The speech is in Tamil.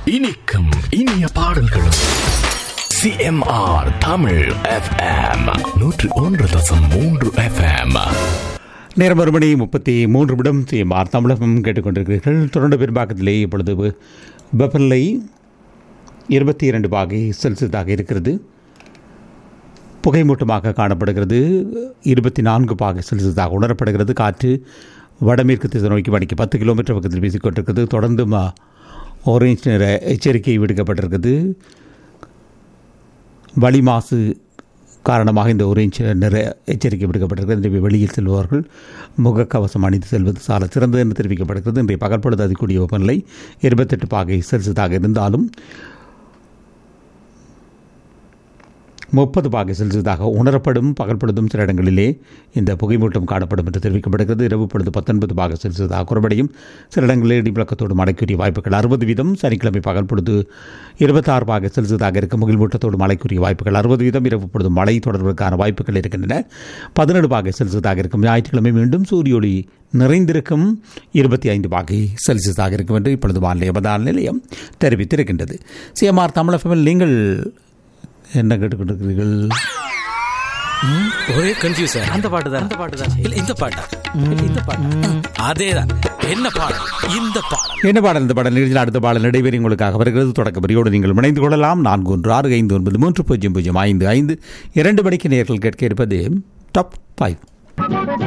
இனிக்கும் இனிய பாடல்களும் சிஎம்ஆர் தமிழ் எஃப்எம் நூற்று ஒன்று தசம் மூன்று எஃப்எம் நேரம் ஒரு மணி முப்பத்தி மூன்று நிமிடம் சிஎம்ஆர் தமிழகம் கேட்டுக்கொண்டிருக்கிறீர்கள் தொடர்ந்து பெரும்பாக்கத்திலே இப்பொழுது வெ- வெப்பநிலை இருபத்தி இரண்டு பாகை செல்சியஸாக இருக்கிறது புகைமூட்டமாக காணப்படுகிறது இருபத்தி நான்கு பாகை செல்சியஸாக உணரப்படுகிறது காற்று வடமேற்கு திசை நோக்கி மணிக்கு பத்து கிலோமீட்டர் பக்கத்தில் வீசிக்கொண்டிருக்கிறது தொடர்ந்து ம- ஆரஞ்சு நிற எச்சரிக்கை விடுக்கப்பட்டிருக்கிறது வளி மாசு காரணமாக இந்த ஒரேஞ்ச் நிற எச்சரிக்கை விடுக்கப்பட்டிருக்கிறது எனவே வெளியில் செல்பவர்கள் முகக்கவசம் அணிந்து செல்வது சால சிறந்தது என்று தெரிவிக்கப்படுகிறது இன்றைய பகல் பொழுது அதிகூடிய வெப்பநிலை இருபத்தெட்டு பாகை செல்சியஸாக இருந்தாலும் முப்பது பாகை செல்சியஸாக உணரப்படும் பகல் பொழுதும் சில இடங்களிலே இந்த புகைமூட்டம் காணப்படும் என்று தெரிவிக்கப்படுகிறது இரவு பொழுது பத்தொன்பது பாகை செல்சியஸாக குறைபடையும் சில இடங்களில் இடிமுழக்கத்தோடு மழைக்குரிய வாய்ப்புகள் அறுபது வீதம் சனிக்கிழமை பகல் பொழுது இருபத்தாறு பாகை செல்சியஸாக இருக்கும் முகில்மூட்டத்தோடு மழைக்குரிய வாய்ப்புகள் அறுபது வீதம் இரவு பொழுது மழை தொடர்வதற்கான வாய்ப்புகள் இருக்கின்றன பதினேழு பாகை செல்சியஸாக இருக்கும் ஞாயிற்றுக்கிழமை மீண்டும் சூரிய ஒளி நிறைந்திருக்கும் இருபத்தி ஐந்து பாகை செல்சியஸாக இருக்கும் என்று இப்பொழுது வானிலை அபதான நிலையம் தெரிவித்திருக்கின்றது சிஎம்ஆர் தமிழகமில் நீங்கள் என்ன கேட்டுக்கொண்டிருக்கிறீர்கள் ஒரே கன்ஃபியூசன் அந்த பாட்டு தான் அந்த பாட்டு தான் இல்ல இந்த பாட்டா இந்த பாட்டா அதேதான் என்ன பாடல் இந்த பாடல் என்ன பாடல் இந்த பாடல் நிகழ்ச்சியில் அடுத்த பாடல் நடைபெறி உங்களுக்காக வருகிறது தொடக்க வரியோடு நீங்கள் இணைந்து கொள்ளலாம் நான்கு ஒன்று ஆறு ஐந்து ஒன்பது மூன்று பூஜ்ஜியம் பூஜ்ஜியம் ஐந்து ஐந்து இரண்டு மணிக்கு நேர்கள் கேட்க இருப்பது டாப் ஃபைவ்